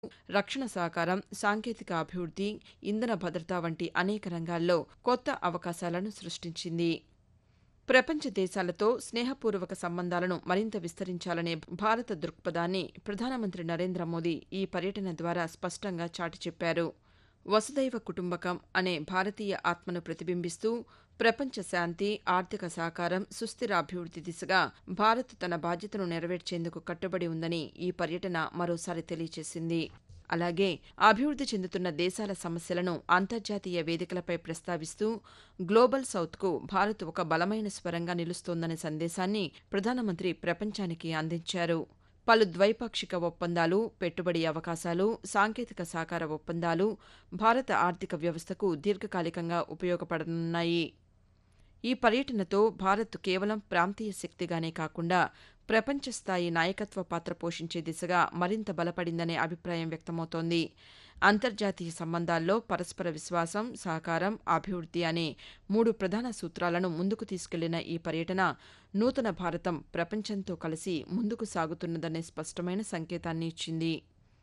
రక్షణ సహకారం సాంకేతిక అభివృద్ది ఇంధన భద్రత వంటి అనేక రంగాల్లో కొత్త అవకాశాలను సృష్టించింది ప్రపంచ దేశాలతో స్నేహపూర్వక సంబంధాలను మరింత విస్తరించాలనే భారత దృక్పథాన్ని ప్రధానమంత్రి నరేంద్ర మోదీ ఈ పర్యటన ద్వారా స్పష్టంగా చాటి చెప్పారు వసుదైవ కుటుంబకం అనే భారతీయ ఆత్మను ప్రతిబింబిస్తూ ప్రపంచ శాంతి ఆర్థిక సహకారం సుస్థిర అభివృద్ది దిశగా భారత్ తన బాధ్యతను నెరవేర్చేందుకు కట్టుబడి ఉందని ఈ పర్యటన మరోసారి తెలియజేసింది అలాగే అభివృద్ది చెందుతున్న దేశాల సమస్యలను అంతర్జాతీయ వేదికలపై ప్రస్తావిస్తూ గ్లోబల్ సౌత్కు భారత్ ఒక బలమైన స్వరంగా నిలుస్తోందనే సందేశాన్ని ప్రధానమంత్రి ప్రపంచానికి అందించారు పలు ద్వైపాక్షిక ఒప్పందాలు పెట్టుబడి అవకాశాలు సాంకేతిక సహకార ఒప్పందాలు భారత ఆర్థిక వ్యవస్థకు దీర్ఘకాలికంగా ఉపయోగపడనున్నాయి ఈ పర్యటనతో భారత్ కేవలం ప్రాంతీయ శక్తిగానే కాకుండా ప్రపంచ స్థాయి నాయకత్వ పాత్ర పోషించే దిశగా మరింత బలపడిందనే అభిప్రాయం వ్యక్తమవుతోంది అంతర్జాతీయ సంబంధాల్లో పరస్పర విశ్వాసం సహకారం అభివృద్ది అనే మూడు ప్రధాన సూత్రాలను ముందుకు తీసుకెళ్లిన ఈ పర్యటన నూతన భారతం ప్రపంచంతో కలిసి ముందుకు సాగుతున్నదనే స్పష్టమైన సంకేతాన్ని ఇచ్చింది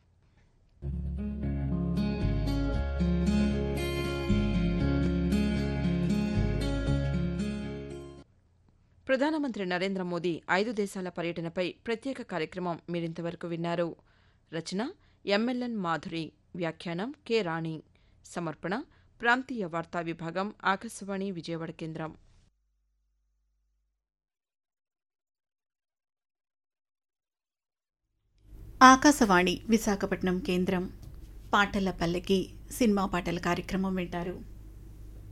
ప్రధానమంత్రి నరేంద్ర మోదీ ఐదు దేశాల పర్యటనపై ప్రత్యేక కార్యక్రమం మీరింతవరకు విన్నారు రచన ఎంఎల్ఎన్ మాధురి వ్యాఖ్యానం కె రాణి సమర్పణ ప్రాంతీయ వార్తా విభాగం ఆకాశవాణి విజయవాడ కేంద్రం ఆకాశవాణి విశాఖపట్నం కేంద్రం పాటల పల్లకి సినిమా పాటల కార్యక్రమం వింటారు